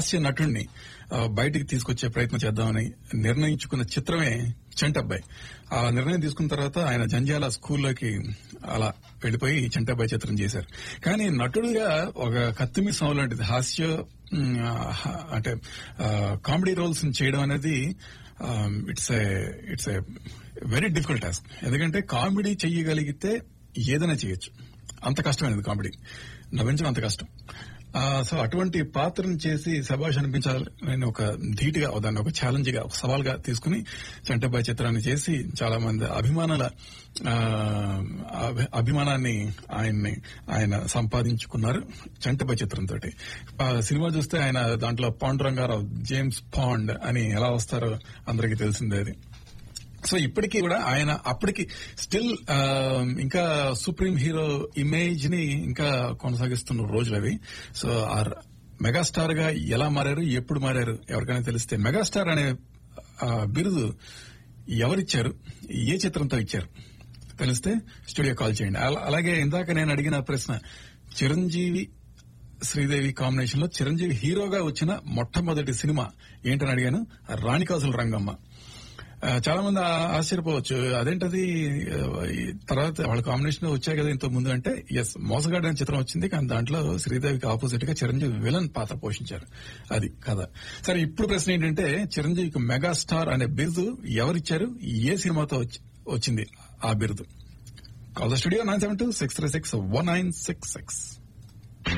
హాస్య నటుణ్ణి ఆ, బయటికి తీసుకొచ్చే ప్రయత్నం చేద్దామని నిర్ణయించుకున్న చిత్రమే చంటబ్బాయి ఆ నిర్ణయం తీసుకున్న తర్వాత ఆయన జంజాల స్కూల్లోకి అలా వెళ్ళిపోయి చంటబ్బాయి చిత్రం చేశారు కానీ నటుడిగా ఒక కత్తిమిసం లాంటిది హాస్య ఉమ్, ఆ, అంటే కామెడీ రోల్స్ చేయడం అనేది it's it's a very difficult task ఎందుకంటే కామెడీ చెయ్యగలిగితే ఏదైనా చేయొచ్చు అంత కష్టమైనది కామెడీ నవ్వించడం అంత కష్టం ఆ, సో అటువంటి పాత్రను చేసి శబాష్ అనిపించాలని ఒక ధీటుగా దాన్ని ఒక ఛాలెంజ్ గా ఒక సవాల్ గా తీసుకుని చంటబాయ్ చిత్రాన్ని చేసి చాలా మంది అభిమానుల ఆ, అభి- అభిమానాన్ని ఆయన్ని ఆయన సంపాదించుకున్నారు చంటబాయ్ చిత్రంతో సినిమా చూస్తే ఆయన దాంట్లో పాండురంగారావు జేమ్స్ పాండ్ అని ఎలా వస్తారో అందరికీ తెలిసిందే అది సో ఇప్పటికీ కూడా ఆయన అప్పటికి స్టిల్ ఇంకా సుప్రీం హీరో ఇమేజ్ ని ఇంకా కొనసాగిస్తున్న రోజులు అవి సో ఆ మెగాస్టార్ గా ఎలా మారారు ఎప్పుడు మారారు ఎవరికైనా తెలిస్తే మెగాస్టార్ అనే ఆ, బిరుదు ఎవరిచ్చారు ఏ చిత్రంతో ఇచ్చారు తెలిస్తే స్టూడియో కాల్ చేయండి అలా- అలాగే ఇందాక నేను అడిగిన ప్రశ్న చిరంజీవి శ్రీదేవి కాంబినేషన్ లో చిరంజీవి హీరోగా వచ్చిన మొట్టమొదటి సినిమా ఏంటని అడిగాను రాణికాసుల రంగమ్మ ఆ, చాలా మంది ఆ- ఆశ్చర్యపోవచ్చు అదేంటది ఆ, ఈ తర్వాత వాళ్ళ కాంబినేషన్ వచ్చాయి కదా ఇంత ముందు అంటే ఎస్ మోసగాడు అనే చిత్రం వచ్చింది కానీ దాంట్లో శ్రీదేవికి ఆపోజిట్ గా చిరంజీవి విలన్ పాత్ర పోషించారు అది కథ సరే ఇప్పుడు ప్రశ్న ఏంటంటే చిరంజీవికి మెగాస్టార్ అనే బిరుదు ఎవరిచ్చారు ఏ సినిమాతో వచ్చి- వచ్చింది ఆ బిరుదు call the studio nine seven two six three six one nine six six